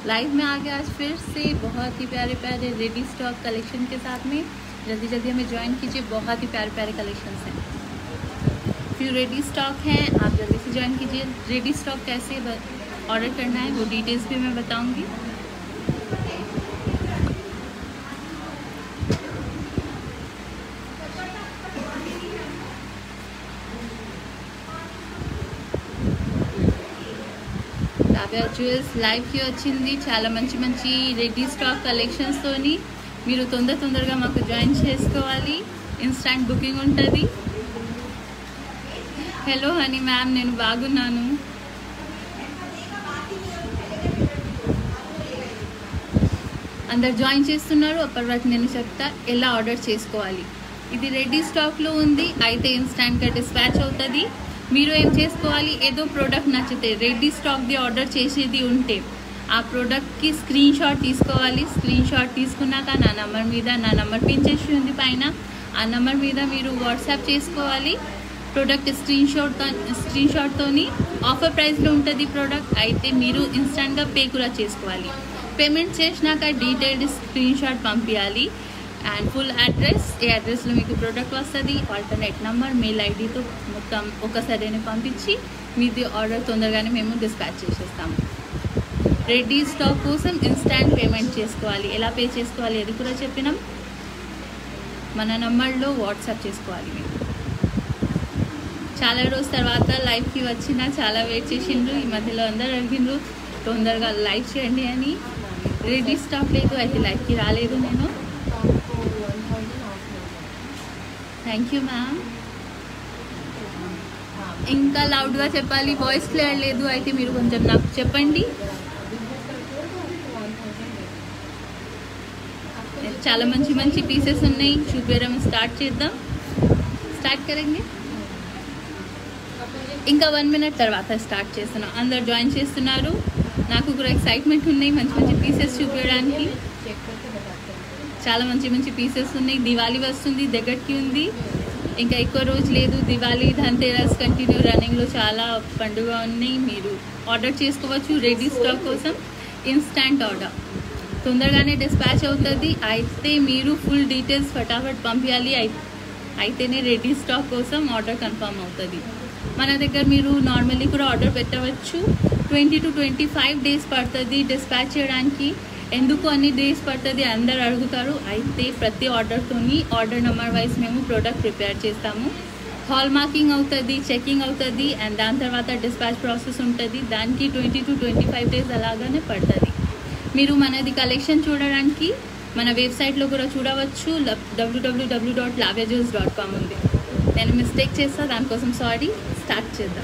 live में आ गए आज फिर से बहुत ही प्यारे प्यारे रेडी स्टॉक कलेक्शन के साथ में जल्दी जल्दी हमें ज्वाइन कीजिए बहुत ही प्यारे प्यारे कलेक्शन हैं फिर रेडी स्टॉक हैं आप जल्दी से ज्वाइन कीजिए रेडी स्टॉक कैसे ऑर्डर करना है वो डिटेल्स भी मैं बताऊंगी కావ్య జ్యువెల్స్ లైవ్కి వచ్చింది చాలా మంచి మంచి రెడీ స్టాక్ కలెక్షన్స్తోని మీరు తొందర తొందరగా మాకు జాయిన్ చేసుకోవాలి ఇన్స్టాంట్ బుకింగ్ ఉంటుంది హలో హనీ మ్యామ్ నేను బాగున్నాను అందరు జాయిన్ చేస్తున్నారు అప్పటి వరకు నేను చెప్తా ఎలా ఆర్డర్ చేసుకోవాలి ఇది రెడీ స్టాక్లో ఉంది అయితే ఇన్స్టాంట్గా డిస్పాచ్ అవుతుంది మీరు ఏం చేసుకోవాలి ఏదో ప్రోడక్ట్ నచ్చితే రెడీ స్టాక్ది ఆర్డర్ చేసేది ఉంటే ఆ ప్రోడక్ట్కి స్క్రీన్ షాట్ తీసుకోవాలి స్క్రీన్ షాట్ తీసుకున్నాక నా నంబర్ మీద నా నంబర్ పిన్ చేసి ఉంది పైన ఆ నంబర్ మీద మీరు వాట్సాప్ చేసుకోవాలి ప్రోడక్ట్ స్క్రీన్ షాట్ స్క్రీన్ షాట్తోని ఆఫర్ ప్రైస్లో ఉంటుంది ప్రోడక్ట్ అయితే మీరు ఇన్స్టాంట్గా పే కూడా చేసుకోవాలి పేమెంట్ చేసినాక డీటెయిల్డ్ స్క్రీన్ షాట్ పంపించాలి అండ్ ఫుల్ అడ్రస్ ఏ అడ్రస్లో మీకు ప్రోడక్ట్ వస్తుంది ఆల్టర్నేట్ నెంబర్ మెయిల్ ఐడితో మొత్తం ఒకసారి పంపించి మీది ఆర్డర్ తొందరగానే మేము డిస్పాచ్ చేసేస్తాము రెడీ స్టాక్ కోసం ఇన్స్టాంట్ పేమెంట్ చేసుకోవాలి ఎలా పే చేసుకోవాలి అది కూడా చెప్పినాం మన నంబర్లో వాట్సాప్ చేసుకోవాలి మీరు చాలా రోజు తర్వాత లైవ్కి వచ్చిన చాలా వెయిట్ చేసిండ్రు ఈ మధ్యలో అందరు అడిగిండ్రు తొందరగా లైవ్ చేయండి అని రెడీ స్టాక్ లేదు అయితే లైవ్కి రాలేదు నేను థ్యాంక్ యూ మ్యామ్ ఇంకా లౌడ్గా చెప్పాలి వాయిస్ క్లియర్ లేదు అయితే మీరు కొంచెం నాకు చెప్పండి చాలా మంచి మంచి పీసెస్ ఉన్నాయి చూపించడం స్టార్ట్ చేద్దాం స్టార్ట్ కరెంగే ఇంకా వన్ మినిట్ తర్వాత స్టార్ట్ చేస్తున్నాం అందరు జాయిన్ చేస్తున్నారు నాకు కూడా ఎక్సైట్మెంట్ ఉన్నాయి మంచి మంచి పీసెస్ చూపించడానికి చాలా మంచి మంచి పీసెస్ ఉన్నాయి దివాళీ వస్తుంది దగ్గరికి ఉంది ఇంకా ఎక్కువ రోజు లేదు దివాళీ ధన్తేరస్ కంటిన్యూ రన్నింగ్లో చాలా పండుగ ఉన్నాయి మీరు ఆర్డర్ చేసుకోవచ్చు రెడీ స్టాక్ కోసం ఇన్స్టాంట్ ఆర్డర్ తొందరగానే డిస్పాచ్ అవుతుంది అయితే మీరు ఫుల్ డీటెయిల్స్ ఫటాఫట్ పంపించాలి అయితేనే రెడీ స్టాక్ కోసం ఆర్డర్ కన్ఫర్మ్ అవుతుంది మన దగ్గర మీరు నార్మల్లీ కూడా ఆర్డర్ పెట్టవచ్చు twenty to twenty five days పడుతుంది డిస్పాచ్ చేయడానికి ఎందుకు అన్ని డేస్ పడుతుంది అందరు అడుగుతారు అయితే ప్రతి ఆర్డర్తోని ఆర్డర్ నెంబర్ వైజ్ మేము ప్రోడక్ట్ ప్రిపేర్ చేస్తాము హాల్ మార్కింగ్ అవుతుంది చెకింగ్ అవుతుంది అండ్ దాని తర్వాత డిస్పాచ్ ప్రాసెస్ ఉంటుంది దానికి twenty to twenty five days అలాగానే పడుతుంది మీరు మనది కలెక్షన్ చూడడానికి మన వెబ్సైట్లో కూడా చూడవచ్చు W W W dot lavages dot com ఉంది నేను మిస్టేక్ చేస్తా దానికోసం సారీ స్టార్ట్ చేద్దాం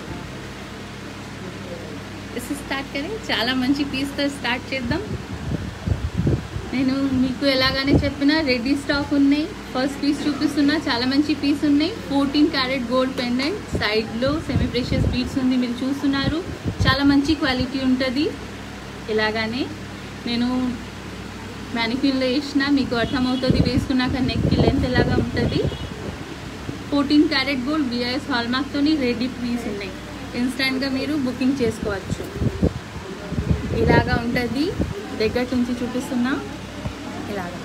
స్టార్ట్ కరే చాలా మంచి పీస్తో స్టార్ట్ చేద్దాం నేను మీకు ఎలాగానే చెప్పిన రెడీ స్టాక్ ఉన్నాయి ఫస్ట్ పీస్ చూపిస్తున్నా చాలా మంచి పీస్ ఉన్నాయి ఫోర్టీన్ క్యారెట్ గోల్డ్ పెండెంట్ సైడ్లో సెమీ ప్రెషియస్ బీట్స్ ఉంది మీరు చూస్తున్నారు చాలా మంచి క్వాలిటీ ఉంటుంది ఇలాగానే నేను మ్యానిక్యూన్లో వేసిన మీకు అర్థమవుతుంది వేసుకున్నాక నెక్కి లెంత్ ఎలాగా ఉంటుంది ఫోర్టీన్ క్యారెట్ గోల్డ్ బిఐఎస్ హాల్మార్క్తోని రెడీ పీస్ ఉన్నాయి ఇన్స్టెంట్గా మీరు బుకింగ్ చేసుకోవచ్చు ఇలాగా ఉంటుంది దగ్గర నుంచి చూపిస్తున్నా ఇలాగా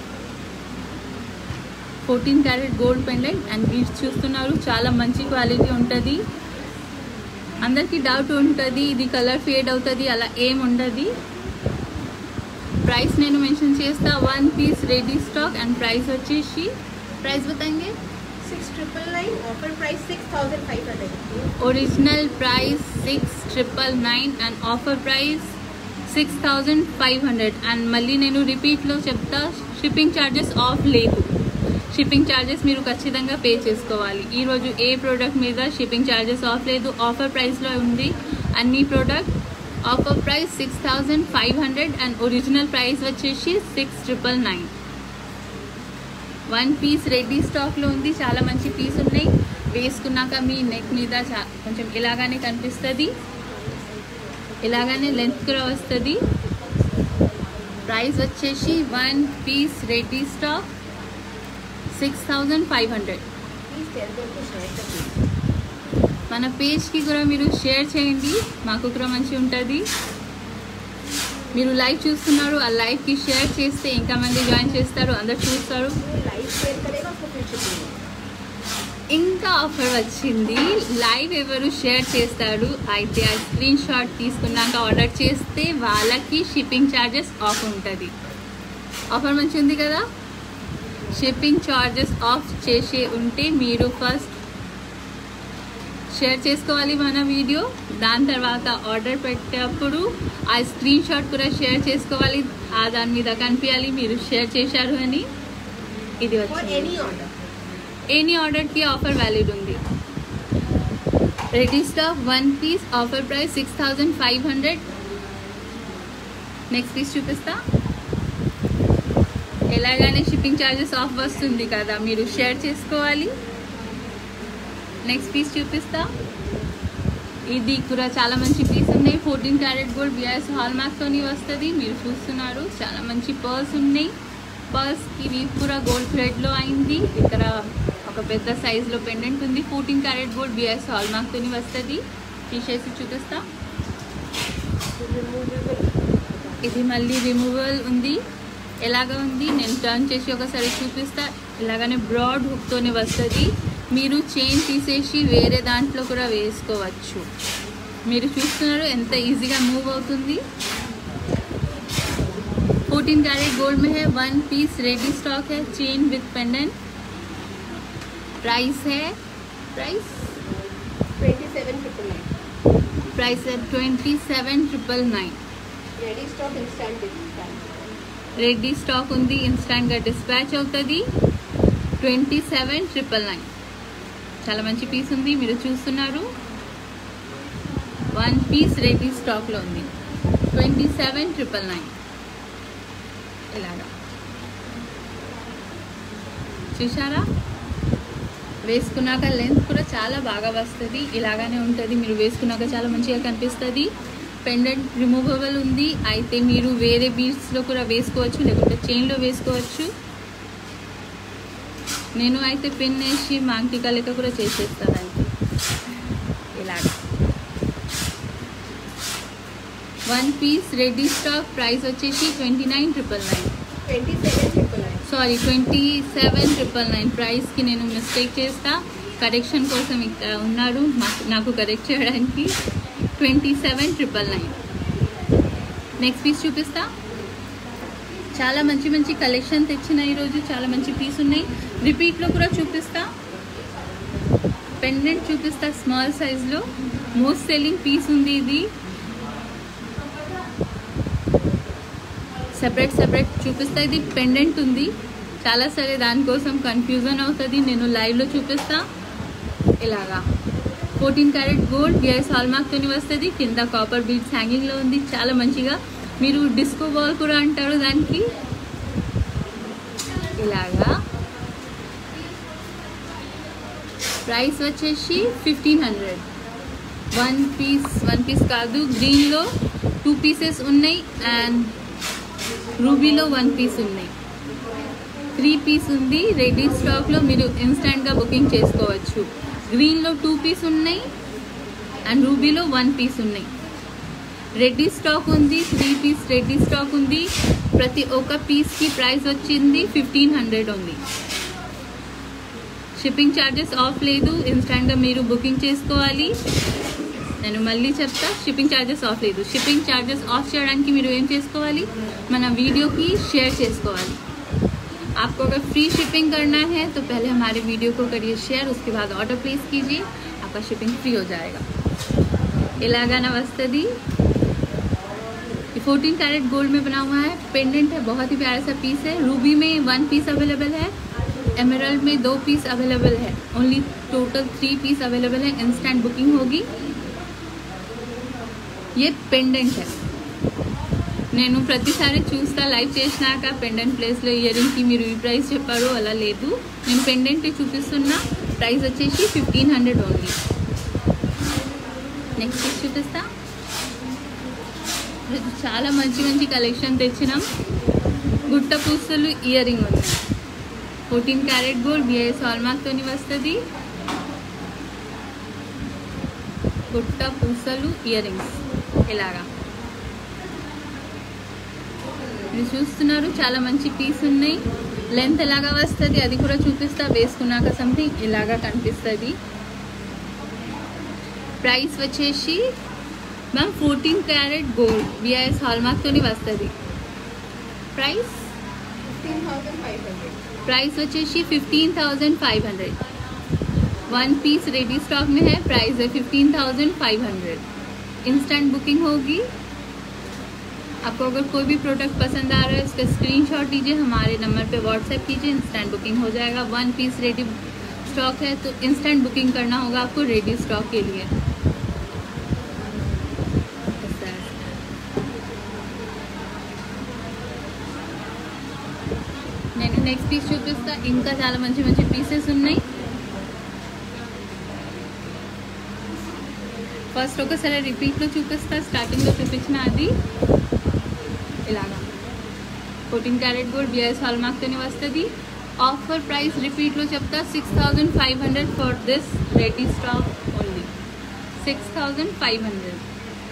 fourteen carat gold pendant and beads చూస్తున్నారు చాలా మంచి క్వాలిటీ ఉంటుంది అందరికీ డౌట్ ఉంటుంది ఇది కలర్ ఫేడ్ అవుతుంది అలా ఏం ఉండదు ప్రైస్ నేను మెన్షన్ చేస్తా one piece ready stock and price వచ్చేసి ప్రైస్ బతాएंगे six triple nine offer price six thousand five hundred original price six triple nine and offer price six thousand five hundred and మళ్ళీ నేను రిపీట్లో చెప్తా shipping charges off లేదు shipping charges మీరు ఖచ్చితంగా pay చేసుకోవాలి ఈరోజు ఏ ప్రోడక్ట్ మీద షిప్పింగ్ ఛార్జెస్ ఆఫ్ లేదు ఆఫర్ ప్రైస్లో ఉంది అన్ని product offer price six thousand five hundred and original price వచ్చేసి six triple nine one piece ready స్టాక్లో ఉంది చాలా మంచి పీస్ ఉన్నాయి వేసుకున్నాక మీ నెక్ మీద చా కొంచెం ఇలాగానే కనిపిస్తుంది ఇలాగానే లెంత్ కూడా వస్తుంది ప్రైస్ వచ్చేసి one piece ready stock six thousand five hundred please tell them to share the video మన పేజ్కి కూడా మీరు షేర్ చేయండి మాకు కూడా మంచి ఉంటుంది మీరు లైవ్ చూస్తున్నారు ఆ లైవ్కి షేర్ చేస్తే ఇంకా మంది జాయిన్ చేస్తారు అందరు చూస్తారు लाइव शेयर करेगा उसको फ्री शिपिंग ఇంకా ఆఫర్ వచ్చింది లైవ్ ఎవరు షేర్ చేస్తారు అయితే ఆ స్క్రీన్ షాట్ తీసుకున్నాక ఆర్డర్ చేస్తే వాళ్ళకి షిప్పింగ్ ఛార్జెస్ ఆఫ్ ఉంటుంది ఆఫర్ మంచి ఉంది కదా షిప్పింగ్ ఛార్జెస్ ఆఫ్ చేసే ఉంటే మీరు ఫస్ట్ షేర్ చేసుకోవాలి మన వీడియో దాని తర్వాత ఆర్డర్ పెట్టేటప్పుడు ఆ స్క్రీన్ షాట్ కూడా షేర్ చేసుకోవాలి ఆ దాని మీద కనిపించాలి మీరు షేర్ చేశారు అని ఇది फॉर వచ్చింది एनी ऑर्डर ఎనీ ఆర్డర్కి ఆఫర్ వ్యాలిడ్ ఉంది ready stock one piece offer price six thousand five hundred next piece చూపిస్తా ఎలాగానే షిప్పింగ్ ఛార్జెస్ ఆఫ్ వస్తుంది కదా మీరు షేర్ చేసుకోవాలి నెక్స్ట్ పీస్ చూపిస్తా ఇది కూడా చాలా మంచి పీస్ ఉన్నాయి fourteen carat gold BRS hall మార్క్తోని వస్తుంది మీరు చూస్తున్నారు చాలా మంచి పర్స్ ఉన్నాయి పర్స్కి ఇవి కూడా గోల్డ్ థ్రెడ్లో అయింది ఇక్కడ ఒక పెద్ద సైజులో పెండెంట్ ఉంది fourteen carat gold BRS hall మార్క్తోని వస్తుంది తీసేసి చూపిస్తా ఇది మళ్ళీ రిమూవల్ ఉంది ఎలాగ ఉంది నేను టర్న్ చేసి ఒకసారి చూపిస్తా ఇలాగనే బ్రాడ్ హుక్తోనే వస్తుంది మీరు చైన్ తీసేసి వేరే దాంట్లో కూడా వేసుకోవచ్చు మీరు చూస్తున్నారు ఎంత ఈజీగా మూవ్ అవుతుంది फोर्टीन कैरेट गोल्ड में है वन पीस रेडी स्टॉक है चेन विथ पेंडेंट प्राइस है price twenty seven triple nine price है twenty seven triple nine ready stock instant discount ready stock ఉంది ఇన్స్టాంట్గా డిస్పాచ్ అవుతుంది ట్వంటీ సెవెన్ ట్రిపుల్ నైన్ చాలా మంచి పీస్ ఉంది మీరు చూస్తున్నారు వన్ పీస్ రెడీ స్టాక్లో ఉంది ట్వంటీ సెవెన్ ట్రిపుల్ నైన్ ఇలాగా చూసారా వేసుకున్నాక లెంత్ కూడా చాలా బాగా వస్తుంది ఇలాగానే ఉంటుంది మీరు వేసుకున్నాక చాలా మంచిగా కనిపిస్తుంది పెండెంట్ రిమూవబుల్ ఉంది అయితే మీరు వేరే బీడ్స్లో కూడా వేసుకోవచ్చు లేకుంటే చైన్లో వేసుకోవచ్చు నేను అయితే పిన్ వేసి మాంటికా లెక్క కూడా చేసేస్తానండి ఇలాగా one piece ready stock price వచ్చేసి twenty nine triple nine twenty seven triple nine sorry twenty seven triple nine ప్రైస్కి నేను మిస్టేక్ చేస్తా కరెక్షన్ కోసం ఇక్కడ ఉన్నారు మాకు- నాకు కరెక్ట్ చేయడానికి twenty seven triple nine next piece చూపిస్తా చాలా మంచి మంచి కలెక్షన్ తెచ్చిన ఈరోజు చాలా మంచి పీస్ ఉన్నాయి రిపీట్లో కూడా చూపిస్తా పెండెంట్ చూపిస్తా స్మాల్ సైజ్లో మోస్ట్ సెల్లింగ్ పీస్ ఉంది ఇది సెపరేట్ సెపరేట్ చూపిస్తా ఇది పెండెంట్ ఉంది చాలా సరే దానికోసం కన్ఫ్యూజన్ అవుతుంది నేను లైవ్లో చూపిస్తా ఇలాగా ఫోర్టీన్ క్యారెట్ గోల్డ్ బిఐఎస్ హాల్మార్క్తోని వస్తుంది కింద కాపర్ బీడ్స్ హ్యాంగింగ్లో ఉంది చాలా మంచిగా మీరు డిస్కో బాల్ కూడా అంటారు దానికి ఇలాగా ప్రైస్ వచ్చేసి fifteen hundred one piece one piece కాదు గ్రీన్లో టూ పీసెస్ ఉన్నాయి అండ్ రూబీలో వన్ పీస్ ఉన్నాయి త్రీ పీస్ ఉంది రెడీ స్టాక్లో మీరు ఇన్స్టెంట్గా బుకింగ్ చేసుకోవచ్చు గ్రీన్లో టూ పీస్ ఉన్నాయి అండ్ రూబీలో వన్ పీస్ ఉన్నాయి రెడీ స్టాక్ ఉంది త్రీ పీస్ రెడీ స్టాక్ ఉంది ప్రతి ఒక్క పీస్కి ప్రైస్ వచ్చింది ఫిఫ్టీన్ హండ్రెడ్ ఉంది షిప్పింగ్ ఛార్జెస్ ఆఫ్ లేదు ఇన్స్టెంట్గా మీరు బుకింగ్ చేసుకోవాలి నేను మళ్ళీ చెప్తా షిప్పింగ్ ఛార్జెస్ ఆఫ్ లేదు షిప్పింగ్ ఛార్జెస్ ఆఫ్ చేయడానికి మీరు ఏం చేసుకోవాలి మన వీడియోకి షేర్ చేసుకోవాలి आपको अगर फ्री शिपिंग करना है तो पहले हमारे वीडियो को करिए शेयर उसके बाद ऑर्डर प्लेस कीजिए आपका शिपिंग फ्री हो जाएगा इलागाना वस्तदी ये फोर्टीन कैरेट गोल्ड में बना हुआ है पेंडेंट है बहुत ही प्यारा सा पीस है रूबी में वन पीस अवेलेबल है एमरल्ड में दो पीस अवेलेबल है only total three piece available है इंस्टेंट बुकिंग होगी ये पेंडेंट है నేను ప్రతిసారి చూస్తా లైవ్ చేసినాక పెండెంట్ ప్లేస్లో ఇయర్ రింగ్కి మీరు ఈ ప్రైస్ చెప్పారు అలా లేదు నేను పెండెంట్ చూపిస్తున్నా ప్రైస్ వచ్చేసి ఫిఫ్టీన్ హండ్రెడ్ ఓన్లీ నెక్స్ట్ చూపిస్తా ఇది చాలా మంచి మంచి కలెక్షన్ తెచ్చినాం గుట్ట పూసలు ఇయర్ రింగ్ ఉంది ఫోర్టీన్ క్యారెట్ గోల్డ్ బిఐఎస్ హాల్మార్క్తోని వస్తుంది గుట్ట పూసలు ఇయర్ రింగ్స్ ఇలాగా మీరు చూస్తున్నారు చాలా మంచి పీస్ ఉన్నాయి లెంత్ ఎలాగా వస్తుంది అది కూడా చూపిస్తా వేసుకున్నాక సంథింగ్ ఇలాగా కనిపిస్తుంది ప్రైస్ వచ్చేసి ma'am fourteen carat gold VIS హాల్మార్క్తోని వస్తుంది price fifteen thousand five hundred price వచ్చేసి fifteen thousand five hundred one piece ready stock में है प्राइस है fifteen thousand five hundred instant booking होगी आपको अगर कोई भी प्रोडक्ट पसंद आ रहा है उसका स्क्रीनशॉट लीजिए हमारे नंबर पे व्हाट्सएप कीजिए इंस्टेंट बुकिंग हो जाएगा वन पीस रेडी स्टॉक है तो इंस्टेंट बुकिंग करना होगा आपको रेडी स्टॉक के लिए నేను నెక్స్ట్ పీస్ చూపిస్తా ఇంకా చాలా మంచి మంచి పీసెస్ ఉన్నాయి ఫస్ట్ ఒకసారి రిపీట్లో చూపిస్తా స్టార్టింగ్లో చూపించిన అది ఇలాగా fourteen carat gold BS hall మార్క్తోనే వస్తుంది ఆఫర్ ప్రైస్ రిపీట్లో చెప్తా six thousand five hundred for this ready stock only six thousand five hundred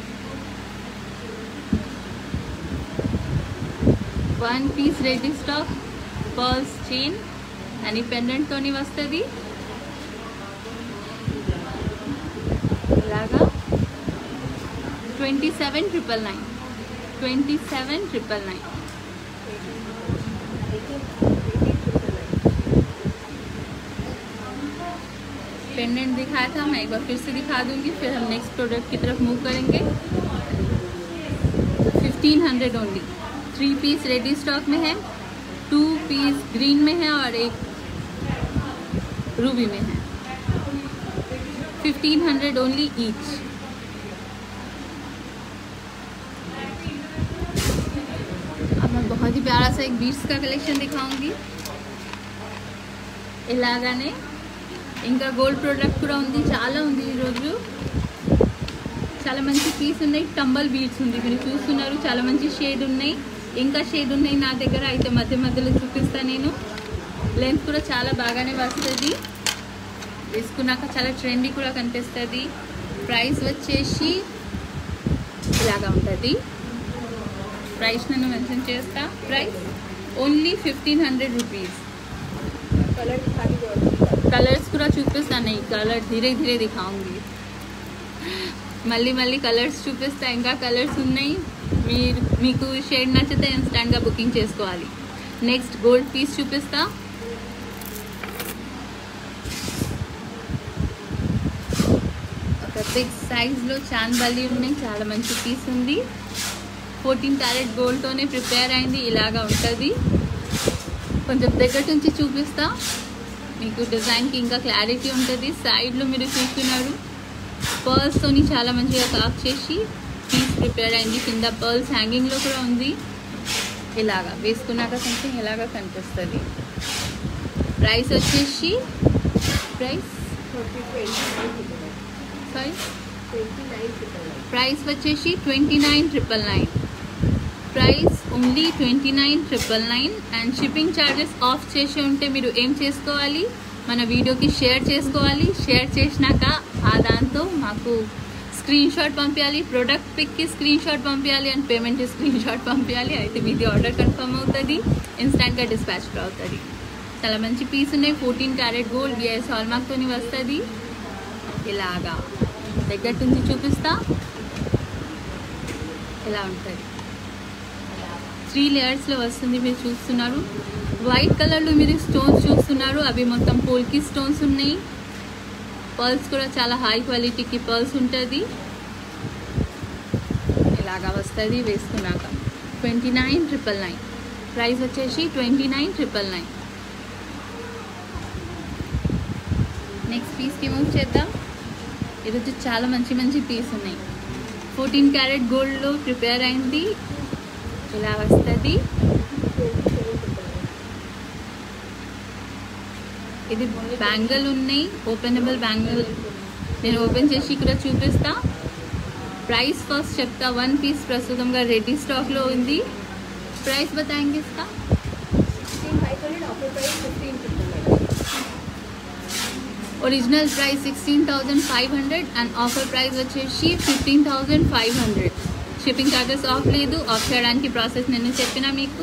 one piece ready stock pearls chain అని పెండెంట్తోని వస్తుంది ఇలాగా twenty seven triple nine twenty seven triple nine pendant दिखाया था मैं एक बार फिर से दिखा दूंगी फिर हम नेक्स्ट प्रोडक्ट की तरफ मूव करेंगे fifteen hundred only three piece ready stock में है टू पीस ग्रीन में है और एक रूबी में है फिफ्टीन हंड्रेड ओनली ईच अब मैं बहुत ही प्यारा सा एक बीट्स का कलेक्शन दिखाऊंगी ఇలాగానే ఇంకా గోల్డ్ ప్రోడక్ట్ కూడా ఉంది చాలా ఉంది ఈరోజు చాలా మంచి పీస్ ఉన్నాయి టంబల్ బీడ్స్ ఉంది మీరు చూస్తున్నారు చాలా మంచి షేడ్ ఉన్నాయి ఇంకా షేడ్ ఉన్నాయి నా దగ్గర అయితే మధ్య మధ్యలో చూపిస్తాను నేను లెంత్ కూడా చాలా బాగానే వస్తుంది వేసుకున్నాక చాలా ట్రెండీ కూడా కనిపిస్తుంది ప్రైస్ వచ్చేసి ఇలాగా ఉంటుంది ప్రైస్ నేను మెన్షన్ చేస్తా price only fifteen hundred rupees colour दिखा दीजिए కలర్స్ కూడా చూపిస్తా नहीं కలర్ ధీరే ధీరే దిఖాऊंगी మళ్ళీ మళ్ళీ కలర్స్ చూపిస్తా ఇంకా కలర్స్ ఉన్నాయి మీరు మీకు షేడ్ నచ్చితే ఇన్స్టాంట్గా బుకింగ్ చేసుకోవాలి నెక్స్ట్ గోల్డ్ పీస్ చూపిస్తా ఒక బిగ్ సైజ్లో చాందబల్లి ఉన్నాయి చాలా మంచి పీస్ ఉంది ఫోర్టీన్ క్యారెట్ గోల్డ్తోనే ప్రిపేర్ అయింది ఇలాగా ఉంటుంది కొంచెం దగ్గర నుంచి చూపిస్తా మీకు డిజైన్కి ఇంకా క్లారిటీ ఉంటుంది సైడ్లో మీరు చూస్తున్నారు పర్ల్స్తోని చాలా మంచిగా కాక్ చేసి పీస్ ప్రిపేర్ అయింది కింద పర్ల్స్ హ్యాంగింగ్లో కూడా ఉంది ఇలాగా వేసుకున్నాక సంథింగ్ ఇలాగా కనిపిస్తుంది ప్రైస్ వచ్చేసి price twenty twenty sorry twenty nine triple nine price వచ్చేసి twenty nine triple nine price only twenty nine triple nine and shipping charges off చేసి ఉంటే మీరు ఏం చేసుకోవాలి మన వీడియోకి షేర్ చేసుకోవాలి షేర్ చేసినాక ఆ దాంతో మాకు స్క్రీన్ షాట్ పంపించాలి ప్రొడక్ట్ పిక్కి స్క్రీన్ షాట్ పంపించాలి అండ్ పేమెంట్ స్క్రీన్ షాట్ పంపించాలి అయితే మీది ఆర్డర్ కన్ఫర్మ్ అవుతుంది ఇన్స్టాంట్గా డిస్పాచ్ కూడా అవుతుంది చాలా మంచి పీస్ ఉన్నాయి ఫోర్టీన్ క్యారెట్ గోల్డ్ బిఎస్ హాల్మార్క్తోని వస్తుంది ఇలాగా దగ్గర నుంచి చూపిస్తా ఇలా ఉంటుంది త్రీ లేయర్స్లో వస్తుంది మీరు చూస్తున్నారు వైట్ కలర్లో మీరు స్టోన్స్ చూస్తున్నారు అవి మొత్తం పోల్కి స్టోన్స్ ఉన్నాయి పర్ల్స్ కూడా చాలా హై క్వాలిటీకి పర్ల్స్ ఉంటుంది ఇలాగా వస్తుంది వేసుకున్నాక twenty nine triple nine price వచ్చేసి twenty nine triple nine next పీస్కి మూవ్ చేద్దాం ఈరోజు చాలా మంచి మంచి పీస్ ఉన్నాయి ఫోర్టీన్ క్యారెట్ గోల్డ్లో ప్రిపేర్ అయింది ఇలా వస్తుంది ఇది బ్యాంగిల్ ఉన్నాయి ఓపెనబుల్ బ్యాంగిల్ నేను ఓపెన్ చేసి ఇక్కడ చూపిస్తా ప్రైస్ ఫస్ట్ చెప్తా వన్ పీస్ ప్రస్తుతంగా రెడీ స్టాక్లో ఉంది ప్రైస్ బతాయింగ్ ఇస్తా sixteen five hundred offer price fifteen triple nine original price sixteen thousand five hundred and offer price వచ్చేసి fifteen thousand five hundred shipping charges off లేదు ఆఫ్ చేయడానికి process నేను చెప్పిన మీకు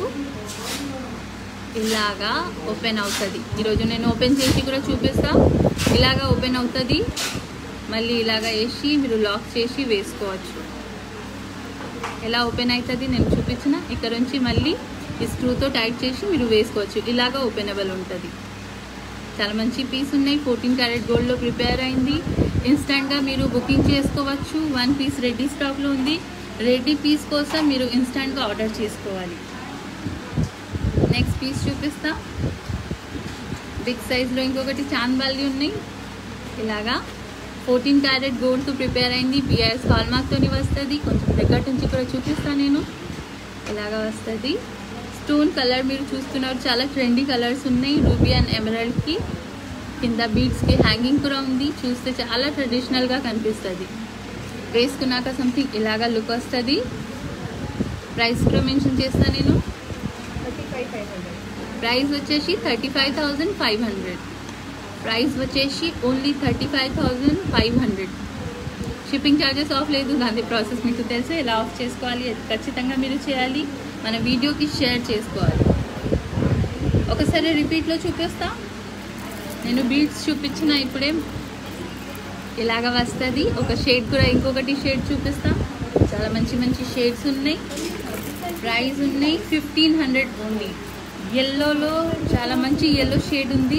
ఇలాగా ఓపెన్ అవుతుంది ఈరోజు నేను ఓపెన్ చేసి కూడా చూపిస్తా ఇలాగా ఓపెన్ అవుతుంది మళ్ళీ ఇలాగా వేసి మీరు లాక్ చేసి వేసుకోవచ్చు ఎలా ఓపెన్ అవుతుంది నేను చూపించిన ఇక్కడ నుంచి మళ్ళీ ఈ స్క్రూతో టైట్ చేసి మీరు వేసుకోవచ్చు ఇలాగా ఓపెనబుల్ ఉంటుంది చాలా మంచి పీస్ ఉన్నాయి ఫోర్టీన్ క్యారెట్ గోల్డ్లో ప్రిపేర్ అయింది ఇన్స్టెంట్గా మీరు బుకింగ్ చేసుకోవచ్చు వన్ పీస్ రెడీ స్టాక్లో ఉంది రెడీ పీస్ కోసం మీరు ఇన్స్టెంట్గా ఆర్డర్ చేసుకోవాలి నెక్స్ట్ పీస్ చూపిస్తా బిగ్ సైజ్లో ఇంకొకటి చాంద్బాలి ఉన్నాయి ఇలాగా ఫోర్టీన్ క్యారెట్ గోల్డ్తో ప్రిపేర్ అయింది బిఐఎస్ హాల్మార్క్తోని వస్తుంది కొంచెం దగ్గర నుంచి కూడా చూపిస్తాను నేను ఇలాగా వస్తుంది స్టోన్ కలర్ మీరు చూస్తున్నారు చాలా ట్రెండీ కలర్స్ ఉన్నాయి రూబీ అండ్ ఎమరల్డ్కి కింద బీడ్స్కి హ్యాంగింగ్ కూడా ఉంది చూస్తే చాలా ట్రెడిషనల్గా కనిపిస్తుంది వేసుకున్నాక సంథింగ్ ఇలాగా లుక్ వస్తుంది ప్రైస్ కూడా మెన్షన్ చేస్తాను నేను thirty five five hundred price వచ్చేసి thirty five thousand five hundred price వచ్చేసి only thirty five thousand five hundred shipping charges off లేదు దాని ప్రాసెస్ మీకు తెలిసే ఎలా ఆఫ్ చేసుకోవాలి అది ఖచ్చితంగా మీరు చేయాలి మన వీడియోకి షేర్ చేసుకోవాలి ఒకసారి రిపీట్లో చూపిస్తా నేను బీడ్స్ చూపించిన ఇప్పుడే ఇలాగ వస్తుంది ఒక షేడ్ కూడా ఇంకొకటి షేడ్ చూపిస్తా చాలా మంచి మంచి షేడ్స్ ఉన్నాయి ప్రైస్ ఉన్నాయి ఫిఫ్టీన్ హండ్రెడ్ ఓన్లీ ఎల్లోలో చాలా మంచి ఎల్లో షేడ్ ఉంది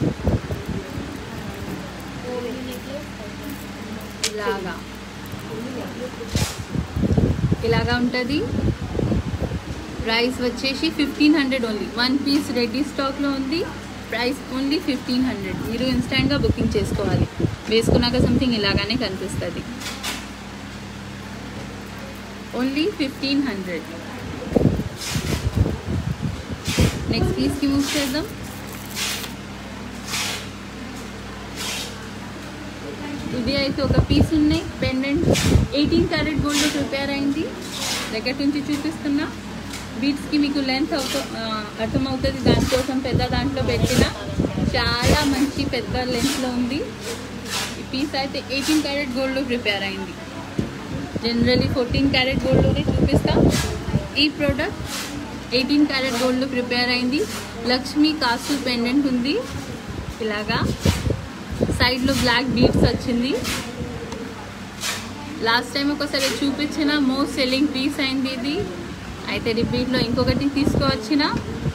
ఇలాగా ఇలాగా ఉంటుంది ప్రైస్ వచ్చేసి fifteen hundred only one piece ready స్టాక్లో ఉంది ప్రైస్ ఓన్లీ ఫిఫ్టీన్ హండ్రెడ్ మీరు ఇన్స్టెంట్గా బుకింగ్ చేసుకోవాలి వేసుకున్నాక సంథింగ్ ఇలాగానే కనిపిస్తుంది ఓన్లీ ఫిఫ్టీన్ హండ్రెడ్ నెక్స్ట్ పీస్కి మూవ్ చేద్దాం ఇది అయితే ఒక పీస్ ఉన్నాయి pendant eighteen carat gold prepare అయింది దగ్గర నుంచి చూపిస్తున్నా బీట్స్కి మీకు లెంత్ అవుత ఆ, అర్థమవుతుంది దానికోసం పెద్ద దాంట్లో పెట్టిన చాలా మంచి పెద్ద లెంత్లో ఉంది ఈ పీస్ అయితే ఎయిటీన్ క్యారెట్ గోల్డ్లో ప్రిపేర్ అయింది జనరలీ ఫోర్టీన్ క్యారెట్ గోల్డ్లోనే చూపిస్తాం ఈ ప్రోడక్ట్ ఎయిటీన్ క్యారెట్ గోల్డ్లో ప్రిపేర్ అయింది లక్ష్మీ కాసు పెండెంట్ ఉంది ఇలాగా సైడ్లో బ్లాక్ బీడ్స్ వచ్చింది లాస్ట్ టైం ఒకసారి చూపించిన మోస్ట్ సెల్లింగ్ పీస్ అయింది ఇది అయితే రిపీట్లో ఇంకొకటి తీసుకువచ్చిన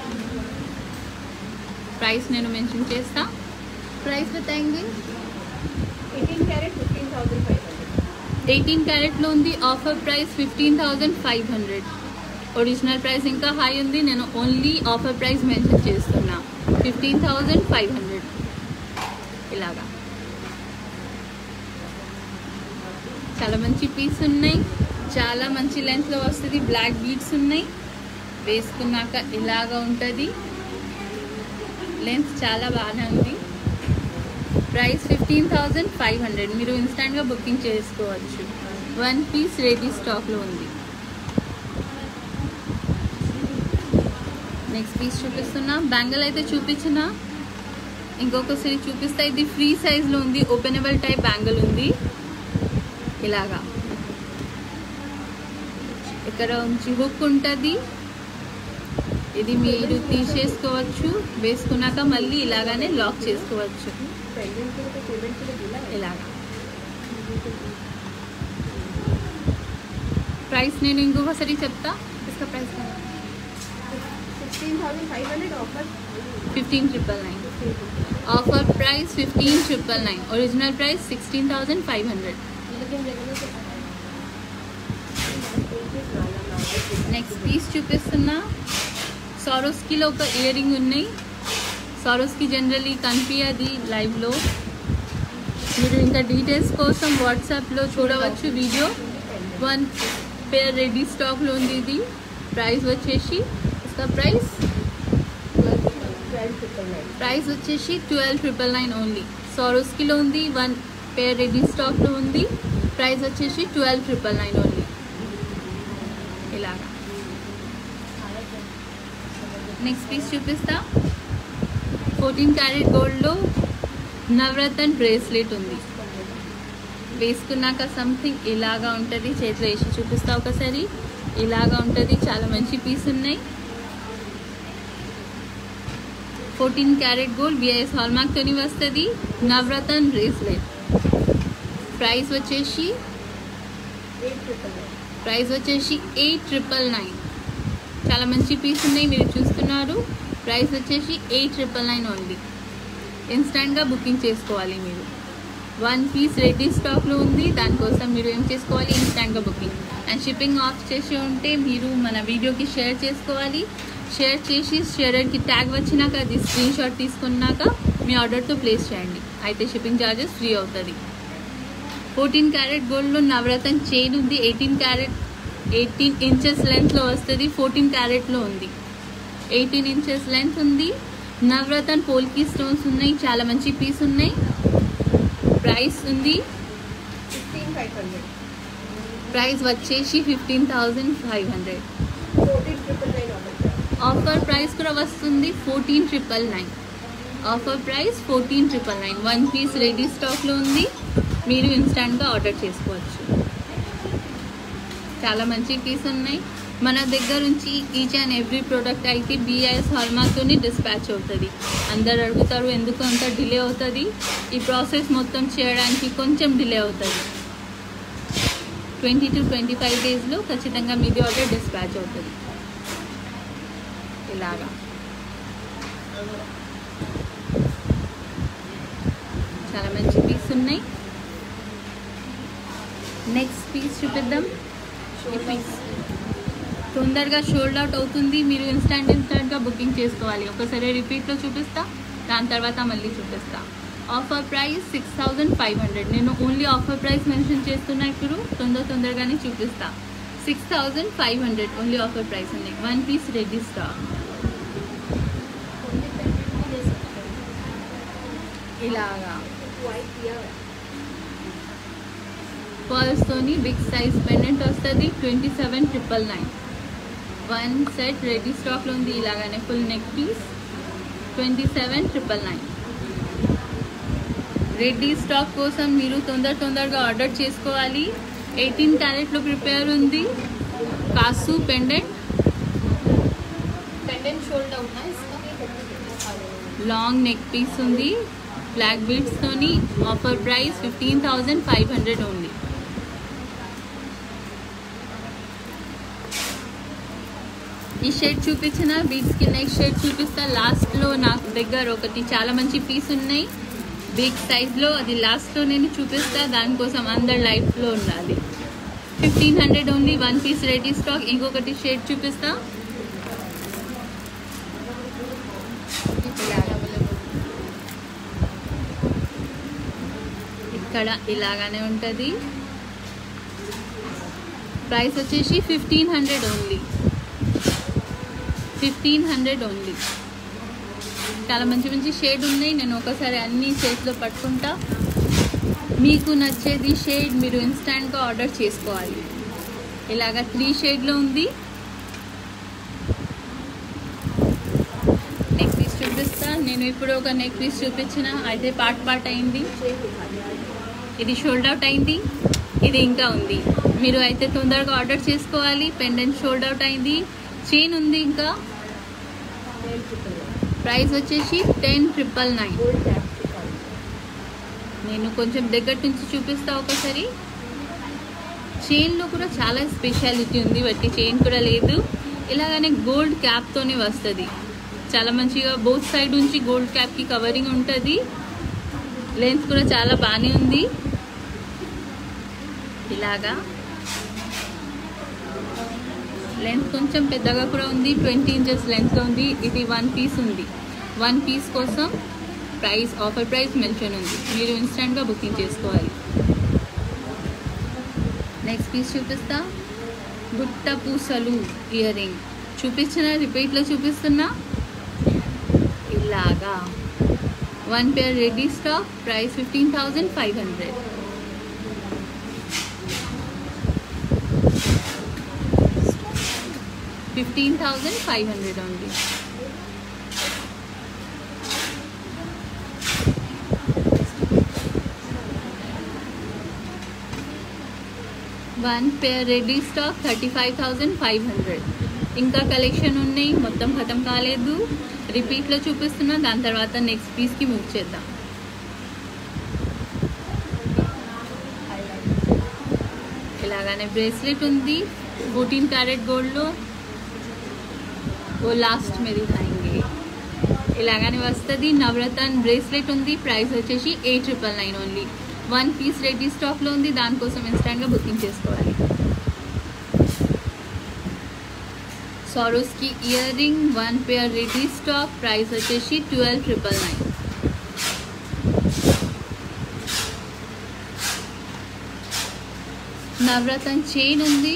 ప్రైస్ నేను మెన్షన్ చేస్తా ప్రైస్ బతాయింది eighteen carat fifteen thousand five hundred eighteen క్యారెట్లో ఉంది offer price fifteen thousand five hundred original price ఇంకా హై ఉంది నేను ఓన్లీ ఆఫర్ ప్రైస్ మెన్షన్ చేస్తున్నా ఫిఫ్టీన్ థౌజండ్ ఫైవ్ హండ్రెడ్ ఇలాగా చాలా మంచి పీస్ ఉన్నాయి చాలా మంచి లెంత్లో వస్తుంది బ్లాక్ బీడ్స్ ఉన్నాయి వేసుకున్నాక ఇలాగా ఉంటుంది లెంత్ చాలా బాగానే ఉంది price fifteen thousand five hundred మీరు ఇన్స్టాంట్గా బుకింగ్ చేసుకోవచ్చు వన్ పీస్ రెడీ స్టాక్లో ఉంది నెక్స్ట్ పీస్ చూపిస్తున్నా బ్యాంగిల్ అయితే చూపించిన ఇంకొకసారి చూపిస్తా ఇది ఫ్రీ సైజ్లో ఉంది ఓపెనబుల్ టైప్ బ్యాంగిల్ ఉంది ఇలాగా ఇక్కడ ఉంచి హుక్ ఉంటుంది ఇది మీరు తీసేసుకోవచ్చు వేసుకున్నాక మళ్ళీ ఇలాగానే లాక్ చేసుకోవచ్చు पेंडेंट के लिए तो पेमेंट के लिए बोला है ఇలాగా ప్రైస్ నేను ఇంకొకసారి చెప్తా ఇసుక price sixteen thousand five hundred offer fifteen triple nine offer price fifteen triple nine original price sixteen thousand five hundred next piece చూపిస్తున్నా సారోస్కిలో ఒక ఇయర్ రింగ్ ఉన్నాయి సారోస్కి జనరలీ కనిపించది లైవ్లో మీరు ఇంకా డీటెయిల్స్ కోసం వాట్సాప్లో చూడవచ్చు వీడియో వన్ పేర్ రెడీ స్టాక్లో ఉంది ఇది ప్రైస్ వచ్చేసి ఇస్కా price twelve triple nine price వచ్చేసి ట్వెల్వ్ ట్రిపుల్ నైన్ ఓన్లీ సారోస్కిలో ఉంది వన్ పేర్ రెడీ స్టాక్లో ఉంది ప్రైస్ వచ్చేసి ట్వెల్వ్ ట్రిపుల్ నైన్ ఓన్లీ ఇలాగా నెక్స్ట్ పీస్ చూపిస్తా ఫోర్టీన్ క్యారెట్ గోల్డ్లో నవరత్న్ బ్రేస్లెట్ ఉంది వేసుకున్నాక సంథింగ్ ఇలాగా ఉంటుంది చేతిలో వేసి చూపిస్తా ఒకసారి ఇలాగా ఉంటుంది చాలా మంచి పీస్ ఉన్నాయి fourteen carat gold BIS hallmark తోని వస్తుంది నవరత్న్ బ్రేస్లెట్ ప్రైస్ వచ్చేసి ఎయిట్ ట్రిపుల్ నైన్ ప్రైస్ వచ్చేసి ఎయిట్ ట్రిపుల్ నైన్ చాలా మంచి పీస్ ఉన్నాయి మీరు చూస్తున్నారు ప్రైస్ వచ్చేసి ఎయిట్ ట్రిపుల్ నైన్ ఓన్లీ ఇన్స్టెంట్గా బుకింగ్ చేసుకోవాలి మీరు వన్ పీస్ రెడీ స్టాక్లో ఉంది దానికోసం మీరు ఏం చేసుకోవాలి ఇన్స్టెంట్గా బుకింగ్ అండ్ షిప్పింగ్ ఆఫ్ చేసి ఉంటే మీరు మన వీడియోకి షేర్ చేసుకోవాలి షేర్ చేసి షేరర్కి ట్యాగ్ వచ్చినాక అది స్క్రీన్ షాట్ తీసుకున్నాక మీ ఆర్డర్తో ప్లేస్ చేయండి అయితే షిప్పింగ్ ఛార్జెస్ ఫ్రీ అవుతుంది ఫోర్టీన్ క్యారెట్ గోల్డ్లో నవరత్న చైన్ ఉంది ఎయిటీన్ క్యారెట్ ఎయిటీన్ ఇంచెస్ లెంత్లో వస్తుంది ఫోర్టీన్ క్యారెట్లో ఉంది ఎయిటీన్ ఇంచెస్ లెంత్ ఉంది నవరత్న పోల్కి స్టోన్స్ ఉన్నాయి చాలా మంచి పీస్ ఉన్నాయి ప్రైస్ ఉంది ఫిఫ్టీన్ ఫైవ్ హండ్రెడ్ ప్రైస్ వచ్చేసి fifteen thousand five hundred fourteen triple nine offer offer price కూడా వస్తుంది fourteen triple nine offer price fourteen triple nine one piece ready స్టాక్లో ఉంది మీరు ఇన్స్టాంట్గా ఆర్డర్ చేసుకోవచ్చు చాలా మంచి పీస్ ఉన్నాయి మన దగ్గర నుంచి ఈచ్ అండ్ ఎవ్రీ ప్రోడక్ట్ అయితే బిఐఎస్ హాల్మార్క్తోని డిస్పాచ్ అవుతుంది అందరు అడుగుతారు ఎందుకు అంత డిలే అవుతుంది ఈ ప్రాసెస్ మొత్తం చేయడానికి కొంచెం డిలే అవుతుంది ట్వంటీ టు ట్వంటీ ఫైవ్ డేస్లో ఖచ్చితంగా మీది ఆర్డర్ డిస్పాచ్ అవుతుంది ఇలాగా చాలా మంచి పీస్ ఉన్నాయి నెక్స్ట్ పీస్ చూపిద్దాం ఈ పీస్ తొందరగా షోల్డ్ అవుట్ అవుతుంది మీరు ఇన్స్టాంట్ ఇన్స్టాంట్గా బుకింగ్ చేసుకోవాలి ఒకసారి రిపీట్లో చూపిస్తా దాని తర్వాత మళ్ళీ చూపిస్తా offer price six thousand five hundred నేను ఓన్లీ ఆఫర్ ప్రైస్ మెన్షన్ చేస్తున్నా ఇప్పుడు తొందర తొందరగానే చూపిస్తా six thousand five hundred only offer price ఉంది వన్ పీస్ రెడీ స్టాక్ ఇలాగా వైట్ ఇయర్ పర్ల్స్తోని బిగ్ సైజ్ పెండెంట్ వస్తుంది twenty seven triple nine one set ready స్టాక్లో ఉంది ఇలాగానే full neck piece twenty seven triple nine ready stock కోసం మీరు తొందర తొందరగా ఆర్డర్ చేసుకోవాలి ఎయిటీన్ క్యారెట్లో ప్రిపేర్ ఉంది కాసు పెండెంట్ पेंडेंट शोल्ड आउट ना इसका లాంగ్ నెక్ పీస్ ఉంది బ్లాక్ బీడ్స్తోని offer price fifteen thousand five hundred ఉంది ఈ షేడ్ చూపించిన బీడ్స్కి నెక్స్ట్ షేడ్ చూపిస్తా లాస్ట్లో నాకు దగ్గర ఒకటి చాలా మంచి పీస్ ఉన్నాయి బిగ్ సైజ్లో అది లాస్ట్లో నేను చూపిస్తా దానికోసం అందరు లైఫ్లో ఉండాలి fifteen hundred only one piece ready stock ఇంకొకటి షేడ్ చూపిస్తా ఇక్కడ ఇలాగానే ఉంటుంది ప్రైస్ వచ్చేసి fifteen hundred only fifteen hundred only చాలా మంచి మంచి షేడ్ ఉన్నాయి నేను ఒకసారి అన్ని షేడ్స్లో పట్టుకుంటా మీకు నచ్చేది షేడ్ మీరు ఇన్స్టాంట్గా ఆర్డర్ చేసుకోవాలి ఇలాగా త్రీ షేడ్లో ఉంది నెక్ పీస్ చూపిస్తా నేను ఇప్పుడు ఒక నెక్ పీస్ చూపించిన అయితే పార్ట్ పార్ట్ అయింది ఇది షోల్డ్ అవుట్ అయింది ఇది ఇంకా ఉంది మీరు అయితే తొందరగా ఆర్డర్ చేసుకోవాలి పెండెంట్ షోల్డ్ అవుట్ అయింది చైన్ ఉంది ఇంకా ప్రైస్ వచ్చేసి ten triple nine gold tap నేను కొంచెం దగ్గర నుంచి చూపిస్తా ఒకసారి చైన్లో కూడా చాలా స్పెషాలిటీ ఉంది బట్టి చైన్ కూడా లేదు ఇలాగనే గోల్డ్ క్యాప్తోనే వస్తుంది చాలా మంచిగా బోత్ సైడ్ నుంచి గోల్డ్ క్యాప్కి కవరింగ్ ఉంటుంది లెన్స్ కూడా చాలా బాగానే ఉంది ఇలాగా లెన్స్ కొంచెం పెద్దగా కూడా ఉంది ట్వంటీ ఇంచెస్ లెన్స్ ఉంది ఇది వన్ పీస్ ఉంది వన్ పీస్ కోసం ప్రైస్ ఆఫర్ ప్రైస్ మెన్షన్ ఉంది మీరు ఇన్స్టెంట్గా బుకింగ్ చేసుకోవాలి నెక్స్ట్ పీస్ చూపిస్తా గుట్ట పూసలు ఇయర్ రింగ్ చూపించిన రిపీట్లో చూపిస్తున్నా ఇలాగా one pair ready stock price fifteen thousand five hundred fifteen thousand five hundred only one pair ready stock thirty five thousand five hundred ఇంకా కలెక్షన్ ఉన్నాయి మొత్తం ఖతం కాలేదు రిపీట్లో చూపిస్తున్నా దాని తర్వాత నెక్స్ట్ పీస్కి మూవ్ చేద్దాం ఇలాగానే బ్రేస్లెట్ ఉంది ఫోర్టీన్ క్యారెట్ గోల్డ్లో ఓ లాస్ట్ में दिखाएंगे ఇలాగానే వస్తుంది నవరత్న బ్రేస్లెట్ ఉంది ప్రైస్ వచ్చేసి eight triple nine only one piece ready స్టాక్లో ఉంది దానికోసం ఇన్స్టాంట్గా బుకింగ్ చేసుకోవాలి Swarovski ear ring one pair ready stock price వచ్చేసి ట్వెల్వ్ ట్రిపుల్ నైన్ నవరత్న చైన్ ఉంది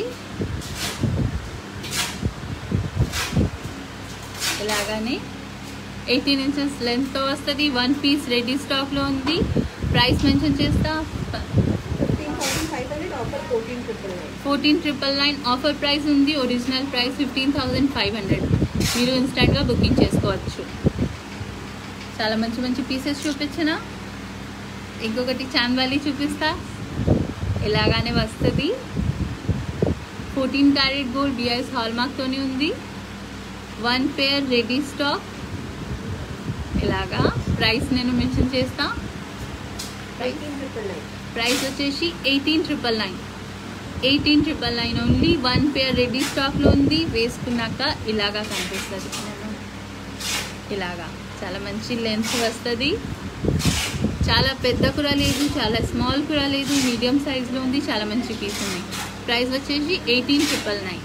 ఇలాగానే ఎయిటీన్ ఇంచెస్ లెంత్తో వస్తుంది వన్ పీస్ రెడీ స్టాక్లో ఉంది ప్రైస్ మెన్షన్ చేస్తా fifteen thousand five hundred offer fourteen triple nine fourteen triple nine offer price ఉంది original price fifteen thousand five hundred మీరు ఇన్స్టెంట్గా బుకింగ్ చేసుకోవచ్చు చాలా మంచి మంచి పీసెస్ చూపించిన ఇంకొకటి చాంద్వాలి చూపిస్తా ఇలాగానే వస్తుంది ఫోర్టీన్ క్యారెట్ గోల్డ్ బిఐఎస్ హాల్మార్క్తోనే ఉంది వన్ పేర్ రెడీ స్టాక్ ఇలాగా ప్రైస్ నేను మెన్షన్ చేస్తా ఎయిటీన్ ట్రిపుల్ నైన్ ప్రైస్ వచ్చేసి eighteen triple nine eighteen triple nine only one pair ready స్టాక్లో ఉంది వేసుకున్నాక ఇలాగా కనిపిస్తుంది ఇలాగా చాలా మంచి లెన్స్ వస్తుంది చాలా పెద్ద కూర లేదు చాలా స్మాల్ కూర లేదు మీడియం సైజులో ఉంది చాలా మంచి పీస్ ఉంది ప్రైస్ వచ్చేసి ఎయిటీన్ ట్రిపుల్ నైన్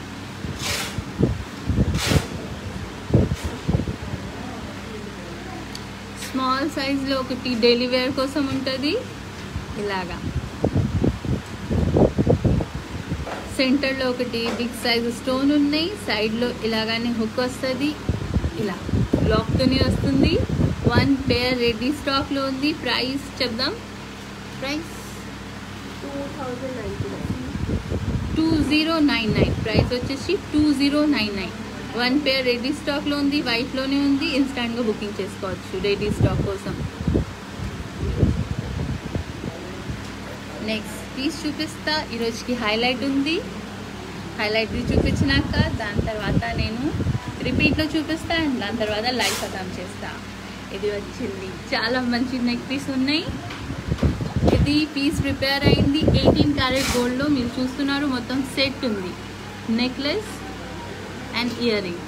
స్మాల్ సైజులో ఒకటి డైలీ వేర్ కోసం ఉంటుంది ఇలాగా సెంటర్లో ఒకటి బిగ్ సైజ్ స్టోన్ ఉన్నాయి సైడ్లో ఇలాగానే హుక్ వస్తుంది ఇలా లాక్తోనే వస్తుంది వన్ పేర్ రెడీ స్టాక్లో ఉంది ప్రైస్ చెప్దాం price two thousand ninety nine two zero nine nine price వచ్చేసి two zero nine nine one pair ready స్టాక్లో ఉంది వైట్లోనే ఉంది ఇన్స్టాంట్గా బుకింగ్ చేసుకోవచ్చు రెడీ స్టాక్ కోసం నెక్స్ట్ పీస్ చూపిస్తా ఈరోజుకి హైలైట్ ఉంది హైలైట్ చూపించినాక దాని తర్వాత నేను రిపీట్లో చూపిస్తా అండ్ దాని తర్వాత లైవ్ ఖతం చేస్తా ఇది వచ్చింది చాలా మంచి నెక్ పీస్ ఉన్నాయి ఇది పీస్ ప్రిపేర్ అయింది ఎయిటీన్ క్యారెట్ గోల్డ్లో మీరు చూస్తున్నారు మొత్తం సెట్ ఉంది నెక్లెస్ అండ్ ఇయర్ రింగ్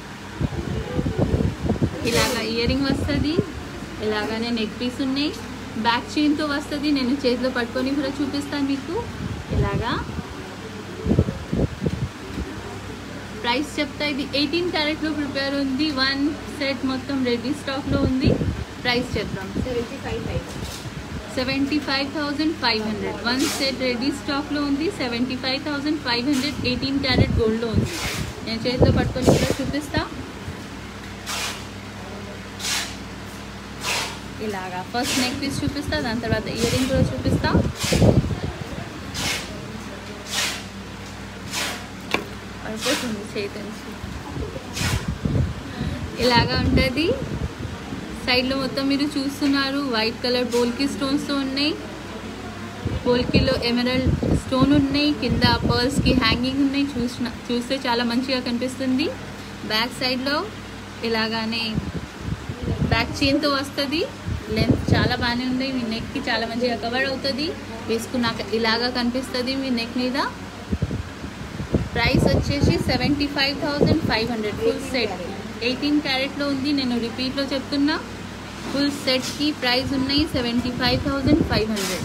ఇలాగా ఇయర్ రింగ్ వస్తుంది ఇలాగానే నెక్ పీస్ ఉన్నాయి బ్యాక్ చైన్తో వస్తుంది నేను చేతిలో పట్టుకొని కూడా చూపిస్తాను మీకు ఇలాగా ప్రైస్ చెప్తా ఇది ఎయిటీన్ క్యారెట్లో ప్రిపేర్ ఉంది వన్ సెట్ మొత్తం రెడీ స్టాక్లో ఉంది ప్రైస్ చెప్తాం seventy five five seventy five thousand five hundred one set ready స్టాక్లో ఉంది seventy five thousand five hundred eighteen carat గోల్డ్లో ఉంది నేను చేతిలో పట్టుకొని కూడా చూపిస్తా ఇలాగా ఫస్ట్ నెక్ పీస్ చూపిస్తా దాని తర్వాత ఇయర్ రింగ్ కూడా చూపిస్తా పడిపోతుంది చేతించి ఇలాగా ఉంటుంది సైడ్లో మొత్తం మీరు చూస్తున్నారు వైట్ కలర్ బోల్కి స్టోన్స్తో ఉన్నాయి బోల్కీలో ఎమరల్డ్ స్టోన్ ఉన్నాయి కింద పర్ల్స్కి హ్యాంగింగ్ ఉన్నాయి చూసిన చూస్తే చాలా మంచిగా కనిపిస్తుంది బ్యాక్ సైడ్లో ఇలాగానే బ్యాక్ చైన్తో వస్తుంది లెంత్ చాలా బాగానే ఉంది మీ నెక్కి చాలా మంచిగా కవర్ అవుతుంది వేసుకున్నాక ఇలాగా కనిపిస్తుంది మీ నెక్ మీద ప్రైస్ వచ్చేసి seventy five thousand five hundred full set eighteen క్యారెట్లో ఉంది నేను రిపీట్లో చెప్తున్నా ఫుల్ సెట్కి ప్రైస్ ఉన్నాయి seventy five thousand five hundred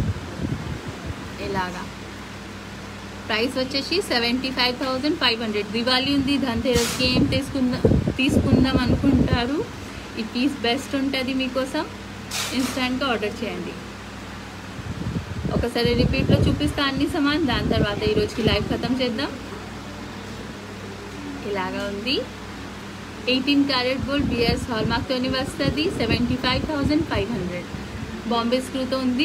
ఇలాగా ప్రైస్ వచ్చేసి seventy five thousand five hundred Diwali ఉంది ధన్తేరస్కి ఏం తీసుకుందాం తీసుకుందాం అనుకుంటారు ఈ పీస్ బెస్ట్ ఉంటుంది మీకోసం ఇన్స్టాంట్గా ఆర్డర్ చేయండి ఒకసారి రిపీట్లో చూపిస్తా అన్ని సమాన్ దాని తర్వాత ఈరోజుకి లైవ్ ఖతం చేద్దాం ఇలాగా ఉంది ఎయిటీన్ క్యారెట్ గోల్డ్ బిఎస్ హాల్మార్క్తోని వస్తుంది seventy five thousand five hundred Bombay స్క్రూతో ఉంది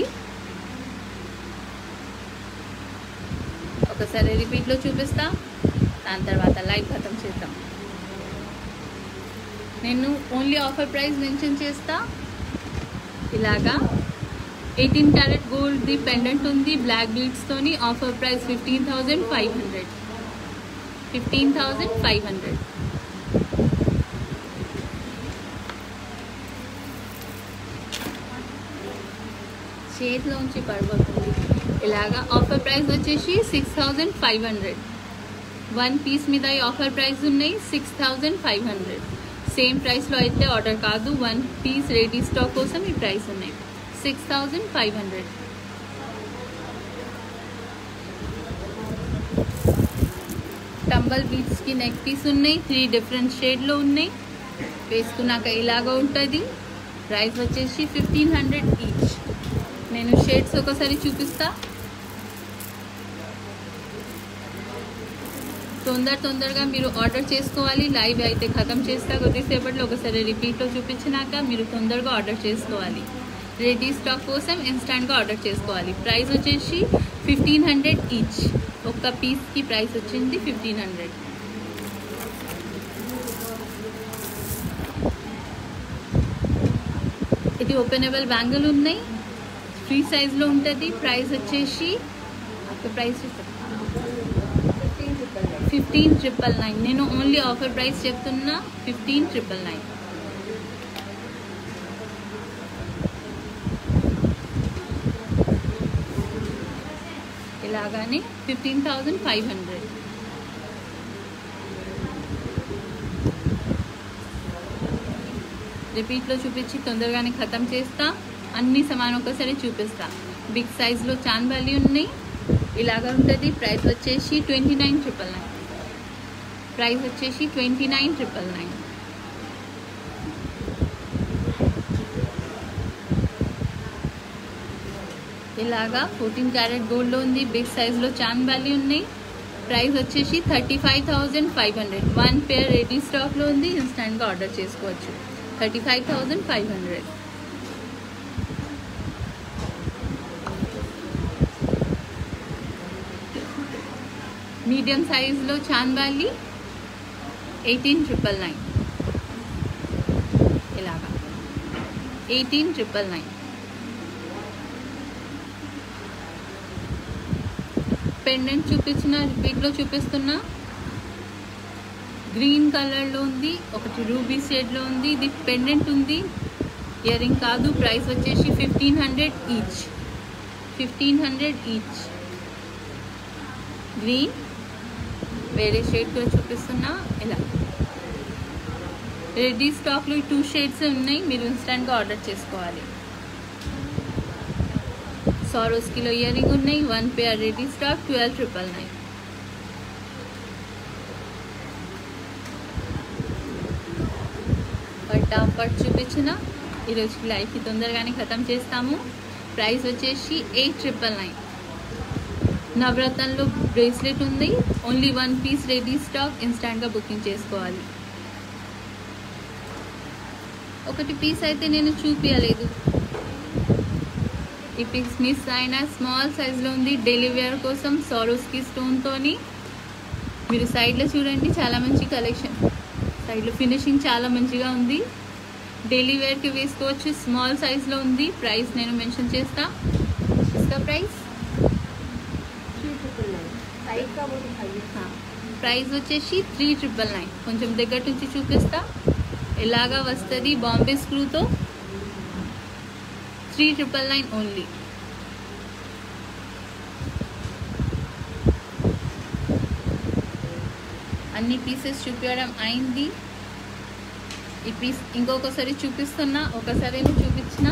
ఒకసారి రిపీట్లో చూపిస్తా దాని తర్వాత లైవ్ ఖతం చేద్దాం నేను ఓన్లీ ఆఫర్ ప్రైస్ మెన్షన్ చేస్తా ఇలాగా eighteen carat gold the pendant ఉంది బ్లాక్ బీడ్స్ తోని offer price fifteen thousand five hundred fifteen thousand five hundred చేతిలోంచి పడిపోతుంది ఇలాగా ఆఫర్ ప్రైస్ వచ్చేసి six thousand five hundred one piece మీద ఈ ఆఫర్ ప్రైస్ ఉన్నాయి six thousand five hundred same ప్రైస్లో అయితే ఆర్డర్ కాదు వన్ పీస్ రెడీ స్టాక్ కోసం ఈ ప్రైస్ ఉన్నాయి six thousand five hundred tumble బీట్స్కి నెక్ పీస్ ఉన్నాయి త్రీ డిఫరెంట్ షేడ్లో ఉన్నాయి వేసుకున్నాక ఇలాగ ఉంటుంది ప్రైస్ వచ్చేసి ఫిఫ్టీన్ హండ్రెడ్ ఈచ్ నేను షేడ్స్ ఒకసారి చూపిస్తా తొందర తొందరగా మీరు ఆర్డర్ చేసుకోవాలి లైవ్ అయితే ఖతం చేస్తా కొద్దిసేపట్లో ఒకసారి రిపీట్లో చూపించినాక మీరు తొందరగా ఆర్డర్ చేసుకోవాలి రెడీ స్టాక్ కోసం ఇన్స్టాంట్గా ఆర్డర్ చేసుకోవాలి ప్రైస్ వచ్చేసి ఫిఫ్టీన్ హండ్రెడ్ ఈచ్ ఒక్క పీస్కి ప్రైస్ వచ్చింది ఫిఫ్టీన్ హండ్రెడ్ ఇది ఓపెనబుల్ బ్యాంగిల్ ఉన్నాయి ఫ్రీ సైజ్లో ఉంటుంది ప్రైస్ వచ్చేసి ప్రైస్ ఫిఫ్టీన్ ట్రిపుల్ నైన్ నేను ఓన్లీ ఆఫర్ ప్రైస్ చెప్తున్నా ఫిఫ్టీన్ ట్రిపుల్ నైన్ ఇలాగానే ఫిఫ్టీన్ థౌజండ్ ఫైవ్ హండ్రెడ్ రిపీట్లో చూపించి తొందరగానే ఖతం చేస్తా అన్ని సమానం ఒకసారి చూపిస్తా బిగ్ సైజ్లో చాన్ వాల్యూ ఉన్నాయి ఇలాగా ఉంటుంది ప్రైస్ వచ్చేసి twenty nine triple nine price వచ్చేసి ట్వంటీ నైన్ ట్రిపుల్ నైన్ ఇలాగా ఫోర్టీన్ క్యారెట్ గోల్డ్లో ఉంది బిగ్ సైజ్లో చాన్ వాల్యూ ఉన్నాయి ప్రైస్ వచ్చేసి thirty five thousand five hundred one pair ready స్టాక్లో ఉంది ఇన్స్టెంట్గా ఆర్డర్ చేసుకోవచ్చు thirty five thousand five hundred medium సైజ్లో చాన్ వ్యాలీ ఎయిటీన్ ట్రిపుల్ నైన్ ఇలాగా ఎయిటీన్ ట్రిపుల్ నైన్ పెండెంట్ చూపించిన రిపీట్లో చూపిస్తున్నా గ్రీన్ కలర్లో ఉంది ఒకటి రూబీ షేడ్లో ఉంది ఇది పెండెంట్ ఉంది ఇయర్ రింగ్ కాదు ప్రైస్ వచ్చేసి fifteen hundred each fifteen hundred each green వేరే షేడ్ కూడా చూపిస్తున్నా ఇలా రెడీ స్టాక్లో టూ షేడ్స్ ఉన్నాయి మీరు ఇన్స్టెంట్గా ఆర్డర్ చేసుకోవాలి సారోస్ కిలో ఇయర్ రింగ్ ఉన్నాయి one pair ready stock twelve triple nine ఫటాఫట్ చూపించిన ఈరోజుకి లైఫ్కి తొందరగానే ఖతం చేస్తాము ప్రైస్ వచ్చేసి ఎయిట్ ట్రిపుల్ నైన్ నవరత్నంలో బ్రేస్లెట్ ఉంది only one piece ready stock ఇన్స్టాంట్గా బుకింగ్ చేసుకోవాలి ఒకటి పీస్ అయితే నేను చూపించలేదు ఈ పీస్ మిస్ అయిన స్మాల్ సైజ్లో ఉంది డైలీ వేర్ కోసం సారోస్కి స్టోన్తోని మీరు సైడ్లో చూడండి చాలా మంచి కలెక్షన్ సైడ్లో ఫినిషింగ్ చాలా మంచిగా ఉంది డైలీ వేర్కి వేసుకోవచ్చు స్మాల్ సైజ్లో ఉంది ప్రైస్ నేను మెన్షన్ చేస్తా ఇస్తా price three triple nine size का वो दिखाइए ప్రైస్ వచ్చేసి త్రీ ట్రిపుల్ నైన్ కొంచెం దగ్గర నుంచి చూపిస్తా ఇలాగా వస్తుంది బాంబే స్క్రూతో త్రీ ట్రిపుల్ నైన్ ఓన్లీ అన్ని పీసెస్ చూపించడం అయింది ఈ పీస్ ఇంకొకసారి చూపిస్తున్నా ఒకసారి చూపించిన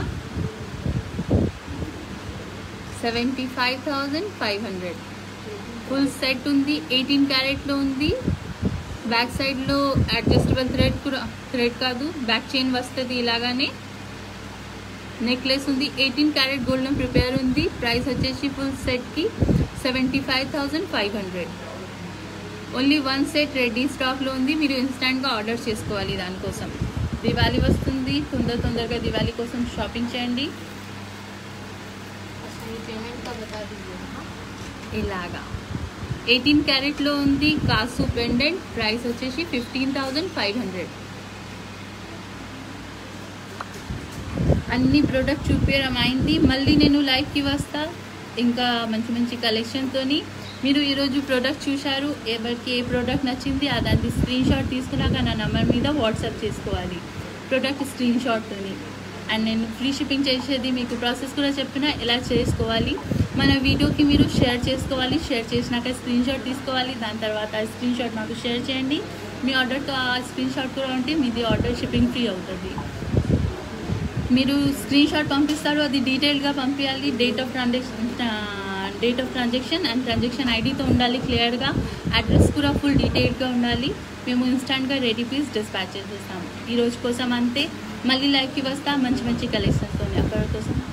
seventy five thousand five hundred full set ఉంది ఎయిటీన్ క్యారెట్లో ఉంది బ్యాక్ సైడ్లో అడ్జస్టబుల్ థ్రెడ్ కూడా థ్రెడ్ కాదు బ్యాక్ చైన్ వస్తుంది ఇలాగానే నెక్లెస్ ఉంది ఎయిటీన్ క్యారెట్ గోల్డెన్ ప్రిపేర్ ఉంది ప్రైస్ వచ్చేసి ఫుల్ సెట్కి seventy five thousand five hundred only one set ready స్టాక్లో ఉంది మీరు ఇన్స్టాంట్గా ఆర్డర్ చేసుకోవాలి దానికోసం దివాళీ వస్తుంది తొందర తొందరగా దివాళీ కోసం షాపింగ్ చేయండి अच्छा ये पेमेंट का बता दीजिए हाँ ఇలాగా ఎయిటీన్ క్యారెట్లో ఉంది కాసు పెండెంట్ ప్రైస్ వచ్చేసి ఫిఫ్టీన్ థౌజండ్ ఫైవ్ హండ్రెడ్ అన్ని ప్రోడక్ట్ చూపించడం అయింది మళ్ళీ నేను లైవ్కి వస్తా ఇంకా మంచి మంచి కలెక్షన్తోని మీరు ఈరోజు ప్రోడక్ట్ చూశారు ఎవరికి ఏ ప్రోడక్ట్ నచ్చింది ఆ దాన్ని స్క్రీన్ షాట్ తీసుకున్నాక నా నెంబర్ మీద వాట్సాప్ చేసుకోవాలి ప్రోడక్ట్ స్క్రీన్ షాట్తోని అండ్ నేను ఫ్రీ షిప్పింగ్ చేసేది మీకు ప్రాసెస్ కూడా చెప్పిన ఎలా చేసుకోవాలి మన వీడియోకి మీరు షేర్ చేసుకోవాలి షేర్ చేసినాక స్క్రీన్ షాట్ తీసుకోవాలి దాని తర్వాత ఆ స్క్రీన్ షాట్ నాకు షేర్ చేయండి మీ ఆర్డర్తో ఆ స్క్రీన్ షాట్ కూడా ఉంటే మీది ఆర్డర్ షిప్పింగ్ ఫ్రీ అవుతుంది మీరు స్క్రీన్ షాట్ పంపిస్తారు అది డీటెయిల్గా పంపించాలి date of transaction date of transaction and transaction ఐడితో ఉండాలి క్లియర్గా అడ్రస్ కూడా ఫుల్ డీటెయిల్గా ఉండాలి మేము ఇన్స్టాంట్గా రెడీ పీస్ డిస్పాచ్ చేసేస్తాము ఈ రోజు కోసం అంతే మళ్ళీ లైవ్కి వస్తా మంచి మంచి కలెక్షన్స్తో అక్కడ కోసం